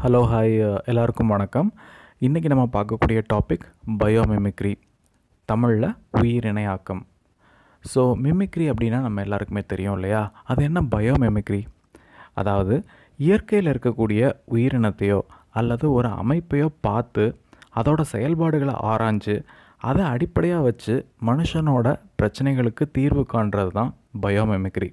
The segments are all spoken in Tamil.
ஹலோ ஹாய் எல்லாருக்கும் வணக்கம் இன்றைக்கி நம்ம பார்க்கக்கூடிய டாபிக் பயோமிமிக்ரி தமிழில் உயிரிணையாக்கம் ஸோ மிமிக்ரி அப்படின்னா நம்ம எல்லாருக்குமே தெரியும் இல்லையா அது என்ன பயோமிமிக்ரி அதாவது இயற்கையில் இருக்கக்கூடிய உயிரினத்தையோ அல்லது ஒரு அமைப்பையோ பார்த்து அதோட செயல்பாடுகளை ஆராய்ஞ்சு அதை அடிப்படையாக வச்சு மனுஷனோட பிரச்சனைகளுக்கு தீர்வு காண்றது தான் பயோமிமிக்ரி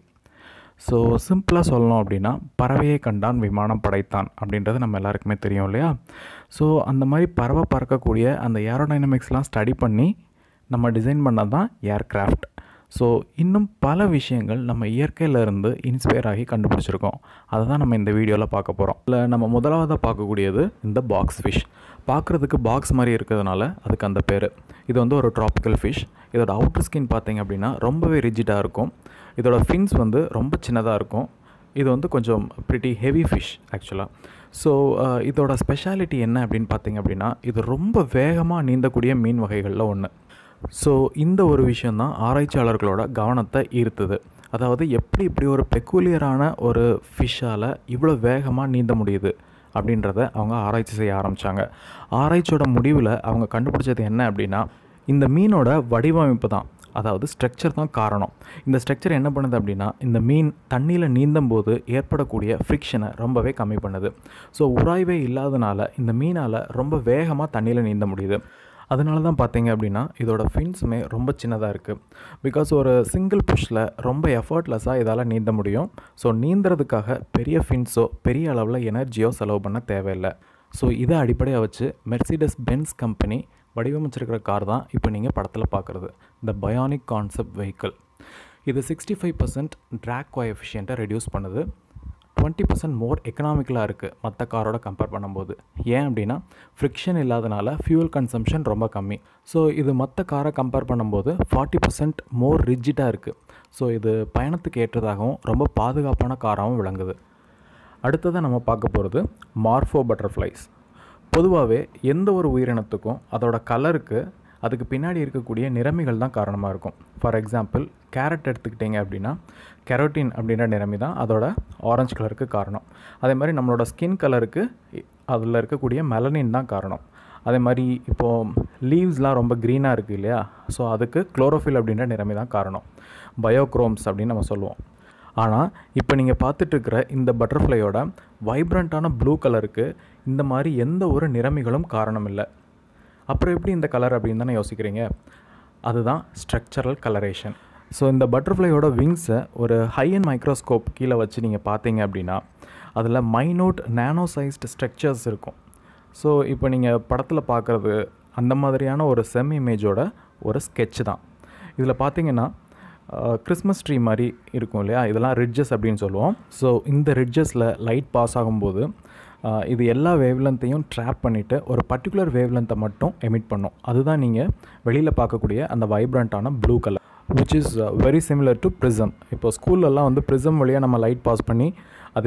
ஸோ சிம்பிளாக சொல்லணும் அப்படின்னா பறவையை கண்டான் விமானம் படைத்தான் அப்படின்றது நம்ம எல்லாருக்குமே தெரியும் இல்லையா ஸோ அந்த மாதிரி பறவை பறக்கக்கூடிய அந்த ஏரோடைனமிக்ஸ்லாம் ஸ்டடி பண்ணி நம்ம டிசைன் பண்ணது தான் ஏர்க்ராஃப்ட் ஸோ இன்னும் பல விஷயங்கள் நம்ம இயற்கையிலேருந்து இன்ஸ்பயர் ஆகி கண்டுபிடிச்சிருக்கோம் அதை தான் நம்ம இந்த வீடியோவில் பார்க்க போகிறோம் இல்லை நம்ம முதலாவதாக பார்க்கக்கூடியது இந்த பாக்ஸ் ஃபிஷ் பார்க்குறதுக்கு பாக்ஸ் மாதிரி இருக்கிறதுனால அதுக்கு அந்த பேர் இது வந்து ஒரு ட்ராபிக்கல் ஃபிஷ் இதோட அவுட்டர் ஸ்கின் பார்த்தீங்க அப்படின்னா ரொம்பவே ரிஜிடாக இருக்கும் இதோட ஃபின்ஸ் வந்து ரொம்ப சின்னதாக இருக்கும் இது வந்து கொஞ்சம் ப்ரிட்டி ஹெவி ஃபிஷ் ஆக்சுவலாக ஸோ இதோட ஸ்பெஷாலிட்டி என்ன அப்படின்னு பார்த்தீங்க அப்படின்னா இது ரொம்ப வேகமாக நீந்தக்கூடிய மீன் வகைகளில் ஒன்று ஸோ இந்த ஒரு விஷயந்தான் ஆராய்ச்சியாளர்களோட கவனத்தை ஈர்த்துது அதாவது எப்படி இப்படி ஒரு பெக்குலியரான ஒரு ஃபிஷ்ஷால் இவ்வளோ வேகமாக நீந்த முடியுது அப்படின்றத அவங்க ஆராய்ச்சி செய்ய ஆரம்பித்தாங்க ஆராய்ச்சியோட முடிவில் அவங்க கண்டுபிடிச்சது என்ன அப்படின்னா இந்த மீனோட வடிவமைப்பு தான் அதாவது ஸ்ட்ரக்சர் தான் காரணம் இந்த ஸ்ட்ரக்சர் என்ன பண்ணுது அப்படின்னா இந்த மீன் தண்ணியில் நீந்தும் போது ஏற்படக்கூடிய ஃப்ரிக்ஷனை ரொம்பவே கம்மி பண்ணுது ஸோ உராய்வே இல்லாதனால இந்த மீனால் ரொம்ப வேகமாக தண்ணியில் நீந்த முடியுது அதனால தான் பார்த்தீங்க அப்படின்னா இதோட ஃபின்ஸுமே ரொம்ப சின்னதாக இருக்குது பிகாஸ் ஒரு சிங்கிள் புஷ்ஷில் ரொம்ப எஃபர்ட்லெஸ்ஸாக இதால் நீந்த முடியும் ஸோ நீந்துறதுக்காக பெரிய ஃபின்ஸோ பெரிய அளவில் எனர்ஜியோ செலவு பண்ண தேவையில்லை ஸோ இதை அடிப்படையாக வச்சு மெர்சிடஸ் பென்ஸ் கம்பெனி வடிவமைச்சிருக்கிற கார் தான் இப்போ நீங்கள் படத்தில் பார்க்குறது இந்த பயானிக் கான்செப்ட் வெஹிக்கிள் இது சிக்ஸ்டி ஃபைவ் பர்சன்ட் ட்ராக் கோஎஃபிஷியண்ட்டை ரெடியூஸ் பண்ணுது டுவெண்ட்டி பர்சன்ட் மோர் எக்கனாமிக்கலாக இருக்குது மற்ற காரோட கம்பேர் பண்ணும்போது ஏன் அப்படின்னா ஃப்ரிக்ஷன் இல்லாதனால ஃபியூல் கன்சம்ஷன் ரொம்ப கம்மி ஸோ இது மற்ற காரை கம்பேர் பண்ணும்போது ஃபார்ட்டி பர்சன்ட் மோர் ரிஜிட்டாக இருக்குது ஸோ இது பயணத்துக்கு ஏற்றதாகவும் ரொம்ப பாதுகாப்பான காராகவும் விளங்குது அடுத்ததாக நம்ம பார்க்க போகிறது மார்ஃபோ பட்டர்ஃப்ளைஸ் பொதுவாகவே எந்த ஒரு உயிரினத்துக்கும் அதோட கலருக்கு அதுக்கு பின்னாடி இருக்கக்கூடிய நிறமிகள் தான் காரணமாக இருக்கும் ஃபார் எக்ஸாம்பிள் கேரட் எடுத்துக்கிட்டிங்க அப்படின்னா கெரோட்டின் அப்படின்ற நிறமி தான் அதோட ஆரஞ்சு கலருக்கு காரணம் அதே மாதிரி நம்மளோட ஸ்கின் கலருக்கு அதில் இருக்கக்கூடிய மெலனின் தான் காரணம் அதே மாதிரி இப்போது லீவ்ஸ்லாம் ரொம்ப க்ரீனாக இருக்குது இல்லையா ஸோ அதுக்கு குளோரோஃபில் அப்படின்ற நிறமி தான் காரணம் பயோக்ரோம்ஸ் அப்படின்னு நம்ம சொல்லுவோம் ஆனால் இப்போ நீங்கள் பார்த்துட்ருக்கிற இந்த பட்டர்ஃப்ளையோட வைப்ரண்ட்டான ப்ளூ கலருக்கு இந்த மாதிரி எந்த ஒரு நிறமிகளும் காரணம் இல்லை அப்புறம் எப்படி இந்த கலர் அப்படின்னு தானே யோசிக்கிறீங்க அதுதான் ஸ்ட்ரக்சரல் கலரேஷன் ஸோ இந்த பட்டர்ஃப்ளையோட விங்ஸை ஒரு ஹை அண்ட் மைக்ரோஸ்கோப் கீழே வச்சு நீங்கள் பார்த்தீங்க அப்படின்னா அதில் மைனூட் நானோ சைஸ்டு ஸ்ட்ரக்சர்ஸ் இருக்கும் ஸோ இப்போ நீங்கள் படத்தில் பார்க்குறது அந்த மாதிரியான ஒரு செம் இமேஜோட ஒரு ஸ்கெட்ச் தான் இதில் பார்த்தீங்கன்னா கிறிஸ்மஸ் ட்ரீ மாதிரி இருக்கும் இல்லையா இதெல்லாம் ரிட்ஜஸ் அப்படின்னு சொல்லுவோம் ஸோ இந்த ரிட்ஜஸில் லைட் பாஸ் ஆகும்போது இது எல்லா வேவ்லென்த்தையும் ட்ராப் பண்ணிவிட்டு ஒரு பர்டிகுலர் வேவ்லென்த்தை மட்டும் எமிட் பண்ணும் அதுதான் நீங்கள் வெளியில் பார்க்கக்கூடிய அந்த வைப்ரண்ட்டான blue colour which is very similar to prism இப்போ ஸ்கூல்லலாம் வந்து ப்ரிசம் வழியாக நம்ம லைட் பாஸ் பண்ணி அது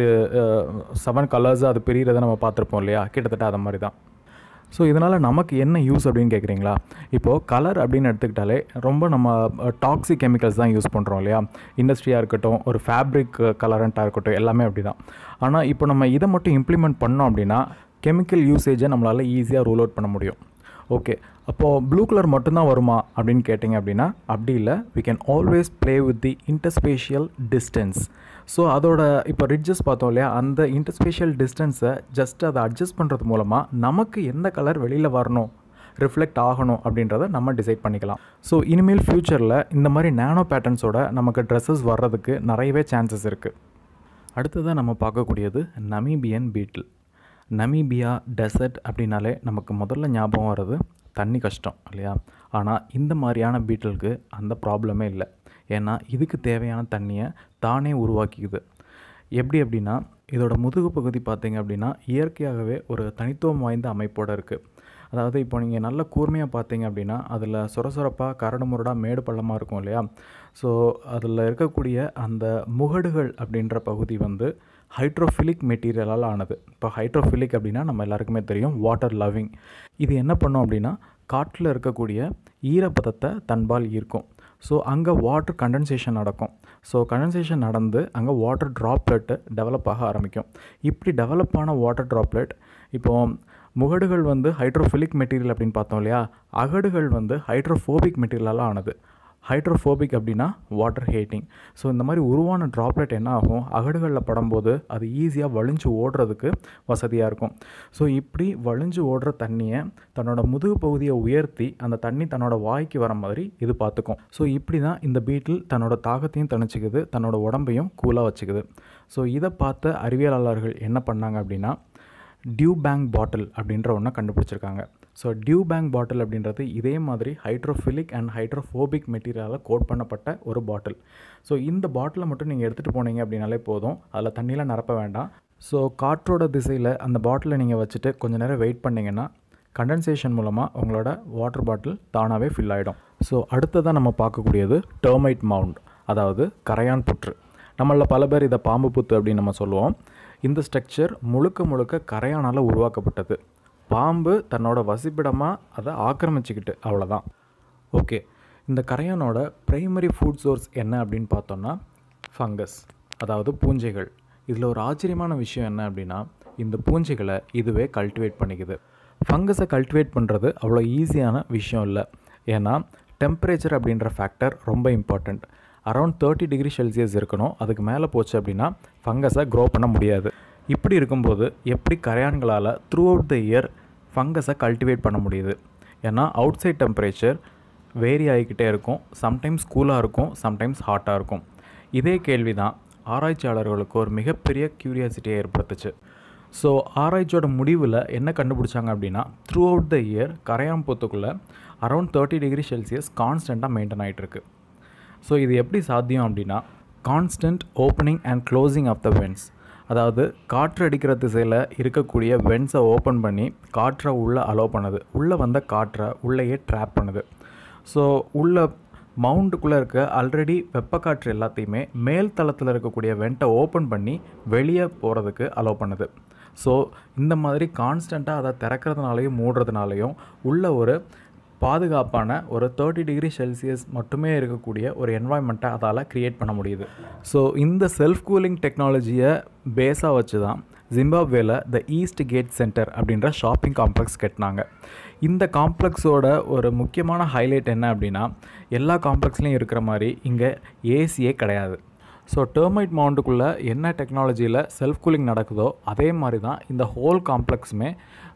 செவன் கலர்ஸாக அது பிரிகிறத நம்ம பார்த்துருப்போம் இல்லையா கிட்டத்தட்ட அதை மாதிரி தான் ஸோ இதனால் நமக்கு என்ன யூஸ் அப்படின்னு கேட்குறீங்களா இப்போது கலர் அப்படின்னு எடுத்துக்கிட்டாலே ரொம்ப நம்ம டாக்ஸிக் கெமிக்கல்ஸ் தான் யூஸ் பண்ணுறோம் இல்லையா இண்டஸ்ட்ரியாக இருக்கட்டும் ஒரு ஃபேப்ரிக் கலரண்ட்டாக இருக்கட்டும் எல்லாமே அப்படி தான் ஆனால் இப்போ நம்ம இதை மட்டும் இம்ப்ளிமெண்ட் பண்ணோம் அப்படின்னா கெமிக்கல் யூசேஜை நம்மளால் ஈஸியாக ரூல் அவுட் பண்ண முடியும் ஓகே அப்போது ப்ளூ கலர் மட்டும்தான் வருமா அப்படின்னு கேட்டிங்க அப்படின்னா அப்படி இல்லை we can always play with the interspatial distance so அதோட இப்போ ரிட்ஜஸ் பார்த்தோம் இல்லையா அந்த இன்டர்ஸ்பேஷியல் டிஸ்டன்ஸை ஜஸ்ட் அதை அட்ஜஸ்ட் பண்ணுறது மூலமாக நமக்கு எந்த கலர் வெளியில் வரணும் ரிஃப்ளெக்ட் ஆகணும் அப்படின்றத நம்ம டிசைட் பண்ணிக்கலாம் ஸோ இனிமேல் ஃப்யூச்சரில் இந்த மாதிரி நேனோ பேட்டர்ன்ஸோட நமக்கு ட்ரெஸ்ஸஸ் வர்றதுக்கு நிறையவே சான்சஸ் இருக்குது அடுத்ததாக நம்ம பார்க்கக்கூடியது நமீபியன் பீட்டில் நமீபியா டெசர்ட் அப்படின்னாலே நமக்கு முதல்ல ஞாபகம் வர்றது தண்ணி கஷ்டம் இல்லையா ஆனால் இந்த மாதிரியான பீட்டலுக்கு அந்த ப்ராப்ளமே இல்லை ஏன்னா இதுக்கு தேவையான தண்ணியை தானே உருவாக்கிக்குது எப்படி அப்படின்னா இதோட முதுகு பகுதி பார்த்திங்க அப்படின்னா இயற்கையாகவே ஒரு தனித்துவம் வாய்ந்த அமைப்போடு இருக்குது அதாவது இப்போ நீங்கள் நல்ல கூர்மையாக பார்த்தீங்க அப்படின்னா அதில் சொரசொரப்பாக கரடு முரடாக மேடு பள்ளமாக இருக்கும் இல்லையா ஸோ அதில் இருக்கக்கூடிய அந்த முகடுகள் அப்படின்ற பகுதி வந்து ஹைட்ரோஃபிலிக் மெட்டீரியலால் ஆனது இப்போ ஹைட்ரோஃபிலிக் அப்படின்னா நம்ம எல்லாருக்குமே தெரியும் வாட்டர் லவ்விங் இது என்ன பண்ணும் அப்படின்னா காற்றில் இருக்கக்கூடிய ஈரப்பதத்தை தன்பால் ஈர்க்கும் ஸோ அங்கே வாட்டர் கண்டென்சேஷன் நடக்கும் ஸோ கண்டென்சேஷன் நடந்து அங்கே வாட்டர் ட்ராப்லெட்டு டெவலப் ஆக ஆரம்பிக்கும் இப்படி டெவலப் ஆன வாட்டர் ட்ராப்லெட் இப்போது முகடுகள் வந்து ஹைட்ரோஃபிலிக் மெட்டீரியல் அப்படின்னு பார்த்தோம் இல்லையா அகடுகள் வந்து ஹைட்ரோஃபோபிக் மெட்டீரியலால் ஆனது ஹைட்ரோஃபோபிக் அப்படின்னா வாட்டர் ஹேட்டிங் ஸோ இந்த மாதிரி உருவான ட்ராப்லெட் என்ன ஆகும் அகடுகளில் படும்போது அது ஈஸியாக வழிஞ்சு ஓடுறதுக்கு வசதியாக இருக்கும் ஸோ இப்படி வழிஞ்சு ஓடுற தண்ணியை தன்னோட முதுகு பகுதியை உயர்த்தி அந்த தண்ணி தன்னோட வாய்க்கு வர மாதிரி இது பார்த்துக்கும் ஸோ இப்படி தான் இந்த பீட்டில் தன்னோட தாகத்தையும் தணிச்சிக்குது தன்னோட உடம்பையும் கூலாக வச்சுக்குது ஸோ இதை பார்த்த அறிவியலாளர்கள் என்ன பண்ணாங்க அப்படின்னா டியூ பேங்க் பாட்டில் அப்படின்ற ஒன்றை கண்டுபிடிச்சிருக்காங்க ஸோ டியூ பேங்க் பாட்டில் அப்படின்றது இதே மாதிரி ஹைட்ரோஃபிலிக் அண்ட் ஹைட்ரோஃபோபிக் மெட்டீரியலால் கோட் பண்ணப்பட்ட ஒரு பாட்டில் ஸோ இந்த பாட்டிலை மட்டும் நீங்கள் எடுத்துகிட்டு போனீங்க அப்படின்னாலே போதும் அதில் தண்ணியில் நிரப்ப வேண்டாம் ஸோ காற்றோட திசையில் அந்த பாட்டிலை நீங்கள் வச்சுட்டு கொஞ்ச நேரம் வெயிட் பண்ணிங்கன்னா கண்டென்சேஷன் மூலமாக உங்களோட வாட்டர் பாட்டில் தானாகவே ஃபில் ஆகிடும் ஸோ அடுத்ததாக நம்ம பார்க்கக்கூடியது டெர்மைட் மவுண்ட் அதாவது கரையான் புற்று நம்மளில் பல பேர் இதை பாம்பு புத்து அப்படின்னு நம்ம சொல்லுவோம் இந்த ஸ்ட்ரக்சர் முழுக்க முழுக்க கரையானால் உருவாக்கப்பட்டது பாம்பு தன்னோட வசிப்பிடமாக அதை ஆக்கிரமிச்சுக்கிட்டு அவ்வளோதான் ஓகே இந்த கரையானோட ப்ரைமரி ஃபுட் சோர்ஸ் என்ன அப்படின்னு பார்த்தோன்னா ஃபங்கஸ் அதாவது பூஞ்சைகள் இதில் ஒரு ஆச்சரியமான விஷயம் என்ன அப்படின்னா இந்த பூஞ்சைகளை இதுவே கல்டிவேட் பண்ணிக்குது ஃபங்கஸை கல்டிவேட் பண்ணுறது அவ்வளோ ஈஸியான விஷயம் இல்லை ஏன்னா டெம்பரேச்சர் அப்படின்ற ஃபேக்டர் ரொம்ப important around thirty degree Celsius இருக்கணும் அதுக்கு மேலே போச்சு அப்படின்னா ஃபங்கஸை க்ரோ பண்ண முடியாது இப்படி இருக்கும்போது எப்படி கரையான்களால் த்ரூ அவுட் த இயர் ஃபங்கஸை கல்டிவேட் பண்ண முடியுது ஏன்னா அவுட் சைட் டெம்பரேச்சர் வேரி ஆகிக்கிட்டே இருக்கும் சம்டைம்ஸ் கூலாக இருக்கும் சம்டைம்ஸ் ஹாட்டாக இருக்கும் இதே கேள்வி தான் ஆராய்ச்சியாளர்களுக்கு ஒரு மிகப்பெரிய க்யூரியாசிட்டியை ஏற்படுத்துச்சு ஸோ ஆராய்ச்சியோட முடிவில் என்ன கண்டுபிடிச்சாங்க அப்படின்னா த்ரூ அவுட் த இயர் கரையான் பொத்துக்குள்ளே அரௌண்ட் தேர்ட்டி டிகிரி செல்சியஸ் கான்ஸ்டண்ட்டாக மெயின்டைன் ஆகிட்டுருக்கு ஸோ இது எப்படி சாத்தியம் அப்படின்னா constant opening and closing of the vents அதாவது காற்று அடிக்கிற திசையில் இருக்கக்கூடிய வென்ஸை ஓப்பன் பண்ணி காற்றை உள்ளே அலோவ் பண்ணுது உள்ளே வந்த காற்றை உள்ளேயே ட்ராப் பண்ணுது ஸோ உள்ள மவுண்டுக்குள்ளே இருக்க ஆல்ரெடி வெப்பக்காற்று எல்லாத்தையுமே மேல் தளத்தில் இருக்கக்கூடிய வெண்ட்டை ஓப்பன் பண்ணி வெளியே போகிறதுக்கு அலோவ் பண்ணுது ஸோ இந்த மாதிரி கான்ஸ்டண்ட்டாக அதை திறக்கிறதுனாலையும் மூடுறதுனாலையும் உள்ள ஒரு பாதுகாப்பான ஒரு தேர்ட்டி டிகிரி செல்சியஸ் மட்டுமே இருக்கக்கூடிய ஒரு என்வாய்மெண்ட்டை அதால் க்ரியேட் பண்ண முடியுது ஸோ இந்த செல்ஃப் கூலிங் டெக்னாலஜியை பேஸாக வச்சு தான் ஜிம்பாப்வேல த ஈஸ்ட் கேட் சென்டர் அப்படின்ற ஷாப்பிங் காம்ப்ளெக்ஸ் கட்டினாங்க இந்த காம்ப்ளெக்ஸோட ஒரு முக்கியமான ஹைலைட் என்ன அப்படின்னா எல்லா காம்ப்ளெக்ஸ்லேயும் இருக்கிற மாதிரி இங்கே ஏசியே கிடையாது ஸோ டெர்மைட் மவுண்டுக்குள்ளே என்ன டெக்னாலஜியில் செல்ஃப் கூலிங் நடக்குதோ அதே மாதிரி தான் இந்த ஹோல் காம்ப்ளெக்ஸுமே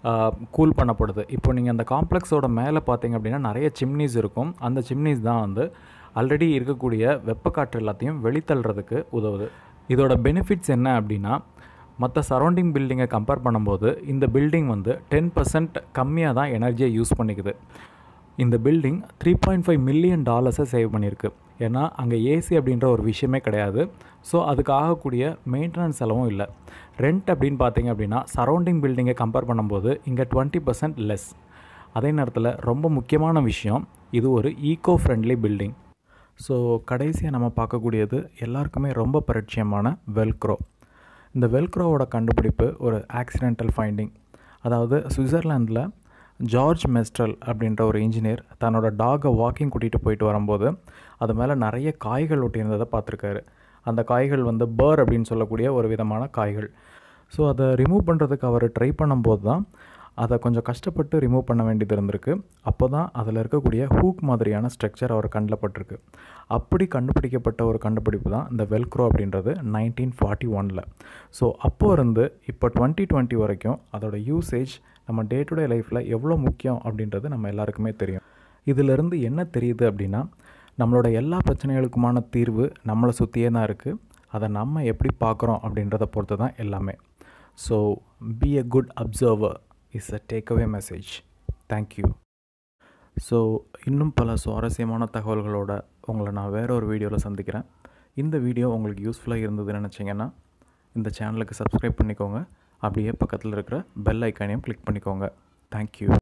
கூல் பண்ணப்படுது இப்போ நீங்கள் அந்த காம்ப்ளெக்ஸோட மேலே பார்த்தீங்க அப்படின்னா நிறைய சிம்னிஸ் இருக்கும் அந்த சிம்னிஸ் தான் வந்து ஆல்ரெடி இருக்கக்கூடிய வெப்பக்காற்று எல்லாத்தையும் வெளித்தள்ளுறதுக்கு உதவுது இதோட பெனிஃபிட்ஸ் என்ன அப்படின்னா மற்ற சரௌண்டிங் பில்டிங்கை கம்பேர் பண்ணும்போது இந்த பில்டிங் வந்து டென் பர்சன்ட் கம்மியாக தான் எனர்ஜியை யூஸ் பண்ணிக்குது இந்த building three point five million டாலர்ஸை சேவ் பண்ணியிருக்கு ஏன்னா அங்கே ஏசி அப்படின்ற ஒரு விஷயமே கிடையாது ஸோ அதுக்கு ஆகக்கூடிய மெயின்டெனன்ஸ் செலவும் இல்லை ரெண்ட் அப்படின்னு பார்த்தீங்க அப்படின்னா சரௌண்டிங் பில்டிங்கை கம்பேர் பண்ணும்போது இங்கே டுவெண்ட்டி பர்சன்ட் லெஸ் அதே நேரத்தில் ரொம்ப முக்கியமான விஷயம் இது ஒரு ஈகோ ஃப்ரெண்ட்லி பில்டிங் ஸோ கடைசியாக நம்ம பார்க்கக்கூடியது எல்லாருக்குமே ரொம்ப பரிச்சயமான வெல்க்ரோ இந்த வெல்க்ரோவோட கண்டுபிடிப்பு ஒரு ஆக்சிடென்டல் ஃபைண்டிங் அதாவது சுவிட்சர்லாந்தில் ஜார்ஜ் மெஸ்ட்ரல் அப்படின்ற ஒரு இன்ஜினியர் தன்னோட டாகை வாக்கிங் கூட்டிகிட்டு போயிட்டு வரும்போது அது மேலே நிறைய காய்கள் ஒட்டியிருந்ததை பார்த்துருக்காரு அந்த காய்கள் வந்து பேர் அப்படின்னு சொல்லக்கூடிய ஒரு விதமான காய்கள் ஸோ அதை ரிமூவ் பண்ணுறதுக்கு அவர் ட்ரை பண்ணும்போது தான் அதை கொஞ்சம் கஷ்டப்பட்டு ரிமூவ் பண்ண வேண்டியது இருந்திருக்கு அப்போ தான் அதில் இருக்கக்கூடிய ஹூக் மாதிரியான ஸ்ட்ரக்சர் அவர் கண்ணில் பட்டிருக்கு அப்படி கண்டுபிடிக்கப்பட்ட ஒரு கண்டுபிடிப்பு தான் இந்த வெல்க்ரோ அப்படின்றது நைன்டீன் ஃபார்ட்டி ஒனில் ஸோ அப்போ இருந்து இப்போ டுவெண்ட்டி டுவெண்ட்டி வரைக்கும் அதோட யூசேஜ் நம்ம டே டு டே லைஃப்பில் எவ்வளோ முக்கியம் அப்படின்றது நம்ம எல்லாருக்குமே தெரியும் இதிலிருந்து என்ன தெரியுது அப்படின்னா நம்மளோட எல்லா பிரச்சனைகளுக்குமான தீர்வு நம்மளை சுற்றியே தான் இருக்குது அதை நம்ம எப்படி பார்க்குறோம் அப்படின்றத பொறுத்து தான் எல்லாமே so be a good observer is a takeaway message thank you so இன்னும் பல சுவாரஸ்யமான தகவல்களோட உங்களை நான் வேற ஒரு வீடியோவில் சந்திக்கிறேன் இந்த வீடியோ உங்களுக்கு யூஸ்ஃபுல்லாக இருந்ததுன்னு நினச்சிங்கன்னா இந்த சேனலுக்கு சப்ஸ்கிரைப் பண்ணிக்கோங்க அப்படியே பக்கத்தில் இருக்கிற பெல் ஐக்கானையும் கிளிக் பண்ணிக்கோங்க தேங்க்யூ